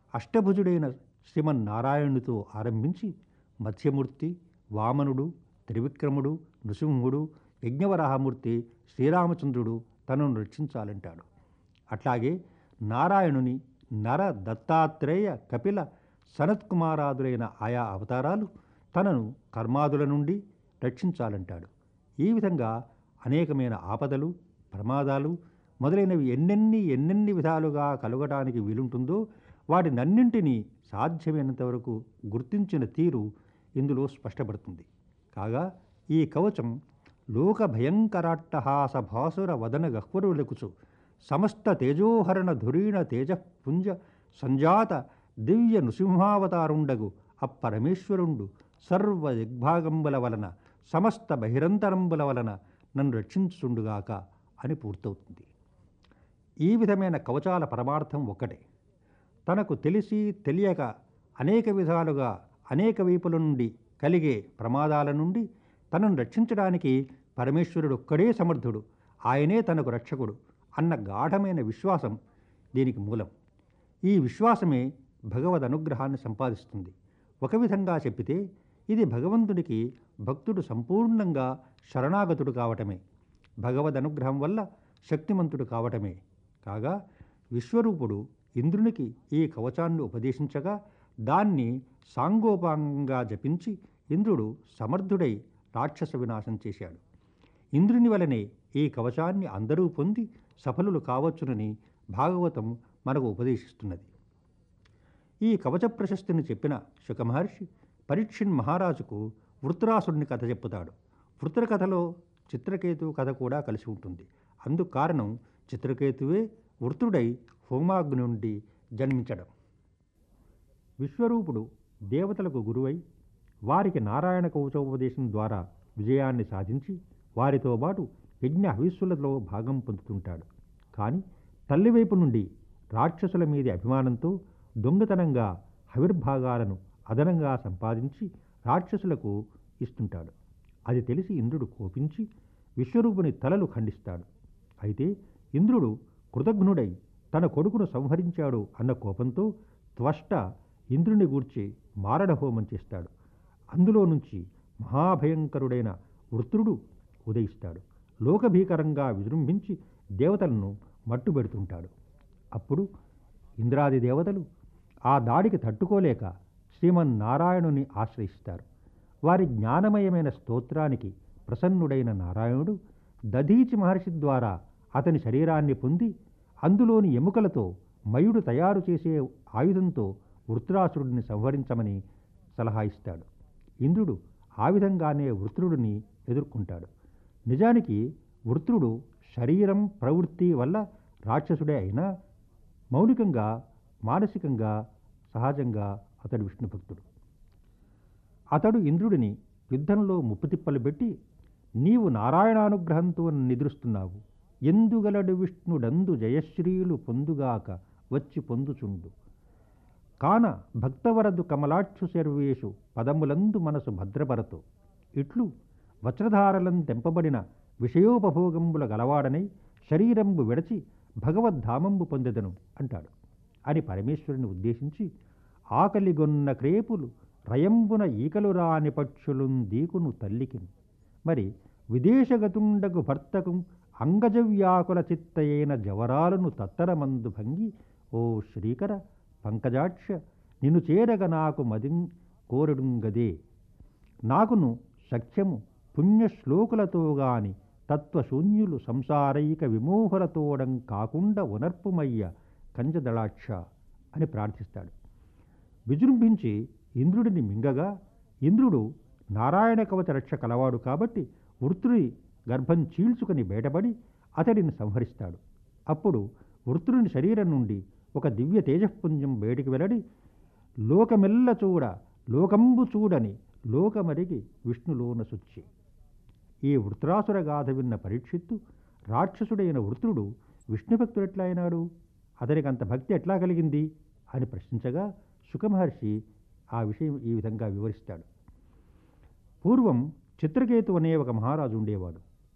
అష్టభుజుడైన శ్రీమన్నారాయణునితో ఆరంభించి మత్స్యమూర్తి వామనుడు త్రివిక్రముడు నృసింహుడు యజ్ఞవరాహమూర్తి శ్రీరామచంద్రుడు తనను రక్షించాలంటాడు అట్లాగే నారాయణుని నర దత్తాత్రేయ కపిల సనత్కుమారాదులైన ఆయా అవతారాలు తనను కర్మాదుల నుండి రక్షించాలంటాడు ఈ విధంగా అనేకమైన ఆపదలు ప్రమాదాలు మొదలైనవి ఎన్నెన్ని ఎన్నెన్ని విధాలుగా కలగటానికి వీలుంటుందో వాటినన్నింటినీ సాధ్యమైనంత వరకు గుర్తించిన తీరు ఇందులో స్పష్టపడుతుంది కాగా ఈ కవచం లోక భయంకరాట్టహాస భాసుర వదన గహ్వరులకుచు సమస్త తేజోహరణ ధురీణ తేజపుంజ సంజాత దివ్య నృసింహావతారుండగు అప్పరమేశ్వరుండు సర్వ దిగ్భాగంబుల వలన సమస్త బహిరంతరంబుల వలన నన్ను రక్షించుండుగాక అని పూర్తవుతుంది ఈ విధమైన కవచాల పరమార్థం ఒక్కటే తనకు తెలిసి తెలియక అనేక విధాలుగా అనేక వైపుల నుండి కలిగే ప్రమాదాల నుండి తనను రక్షించడానికి పరమేశ్వరుడు ఒక్కడే సమర్థుడు ఆయనే తనకు రక్షకుడు అన్న గాఢమైన విశ్వాసం దీనికి మూలం ఈ విశ్వాసమే భగవద్ అనుగ్రహాన్ని సంపాదిస్తుంది ఒక విధంగా చెప్పితే ఇది భగవంతుడికి భక్తుడు సంపూర్ణంగా శరణాగతుడు కావటమే భగవద్ అనుగ్రహం వల్ల శక్తిమంతుడు కావటమే కాగా విశ్వరూపుడు ఇంద్రునికి ఈ కవచాన్ని ఉపదేశించగా దాన్ని సాంగోపాంగంగా జపించి ఇంద్రుడు సమర్థుడై రాక్షస వినాశం చేశాడు ఇంద్రుని వలనే ఈ కవచాన్ని అందరూ పొంది సఫలులు కావచ్చునని భాగవతం మనకు ఉపదేశిస్తున్నది ఈ కవచ ప్రశస్తిని చెప్పిన శుకమహర్షి పరీక్షిన్ మహారాజుకు వృత్రాసుడిని కథ చెప్పుతాడు వృత్ర కథలో చిత్రకేతు కథ కూడా కలిసి ఉంటుంది అందుకు కారణం చిత్రకేతువే వృత్రుడై హోమాగ్ని నుండి జన్మించడం విశ్వరూపుడు దేవతలకు గురువై వారికి నారాయణ కవచోపదేశం ద్వారా విజయాన్ని సాధించి వారితో పాటు యజ్ఞ హవిస్సులలో భాగం పొందుతుంటాడు కానీ తల్లివైపు నుండి రాక్షసుల మీది అభిమానంతో దొంగతనంగా హవిర్భాగాలను అదనంగా సంపాదించి రాక్షసులకు ఇస్తుంటాడు అది తెలిసి ఇంద్రుడు కోపించి విశ్వరూపుని తలలు ఖండిస్తాడు అయితే ఇంద్రుడు కృతజ్ఞుడై తన కొడుకును సంహరించాడు అన్న కోపంతో త్వష్ట ఇంద్రుని గూర్చి మారణ హోమం చేస్తాడు అందులో నుంచి మహాభయంకరుడైన వృత్రుడు ఉదయిస్తాడు లోకభీకరంగా విజృంభించి దేవతలను మట్టుబెడుతుంటాడు అప్పుడు ఇంద్రాది దేవతలు ఆ దాడికి తట్టుకోలేక శ్రీమన్నారాయణుని ఆశ్రయిస్తారు వారి జ్ఞానమయమైన స్తోత్రానికి ప్రసన్నుడైన నారాయణుడు దధీచి మహర్షి ద్వారా అతని శరీరాన్ని పొంది అందులోని ఎముకలతో మయుడు తయారు చేసే ఆయుధంతో వృత్రాసురుడిని సంహరించమని సలహా ఇస్తాడు ఇంద్రుడు ఆ విధంగానే వృత్రుడిని ఎదుర్కొంటాడు నిజానికి వృత్రుడు శరీరం ప్రవృత్తి వల్ల రాక్షసుడే అయినా మౌలికంగా మానసికంగా సహజంగా అతడు విష్ణు భక్తుడు అతడు ఇంద్రుడిని యుద్ధంలో ముప్పుతిప్పలు పెట్టి నీవు నారాయణానుగ్రహంతో నిద్రిస్తున్నావు ఎందుగలడు విష్ణుడందు జయశ్రీలు పొందుగాక వచ్చి పొందుచుండు కాన భక్తవరదు కమలాక్షు శర్వేషు పదములందు మనసు భద్రపరతు ఇట్లు వజ్రధారలం తెంపబడిన విషయోపభోగంబుల గలవాడనై శరీరంబు విడచి భగవద్ధామంబు పొందెదను అంటాడు అని పరమేశ్వరుని ఉద్దేశించి ఆకలిగొన్న క్రేపులు రయంబున ఈకలు రాని పక్షులున్ దీకును తల్లికిన్ మరి విదేశగతుండగు భర్తకు అంగజవ్యాకుల చిత్తయైన జవరాలను తత్తరమందు భంగి ఓ శ్రీకర పంకజాక్ష నిన్ను చేరగ నాకు మదిం కోరడుంగదే నాకును సఖ్యము పుణ్యశ్లోకులతో గాని తత్వశూన్యులు సంసారైక విమోహలతోడం కాకుండా ఉనర్పుమయ్య కంజదళాక్ష అని ప్రార్థిస్తాడు విజృంభించి ఇంద్రుడిని మింగగా ఇంద్రుడు నారాయణ కవచ రక్ష కలవాడు కాబట్టి వృత్రుడి గర్భం చీల్చుకొని బయటపడి అతడిని సంహరిస్తాడు అప్పుడు వృత్రుని శరీరం నుండి ఒక దివ్య తేజపుంజం బయటికి వెల్లడి లోకమెల్ల చూడ లోకంబు చూడని లోకమరిగి విష్ణులోన సుచ్చి ఈ వృత్రాసుర గాథ విన్న పరీక్షిత్తు రాక్షసుడైన వృత్రుడు విష్ణుభక్తుడు ఎట్లా అయినాడు అతనికి అంత భక్తి ఎట్లా కలిగింది అని ప్రశ్నించగా శుకమహర్షి ఆ విషయం ఈ విధంగా వివరిస్తాడు పూర్వం చిత్రకేతు అనే ఒక మహారాజు ఉండేవాడు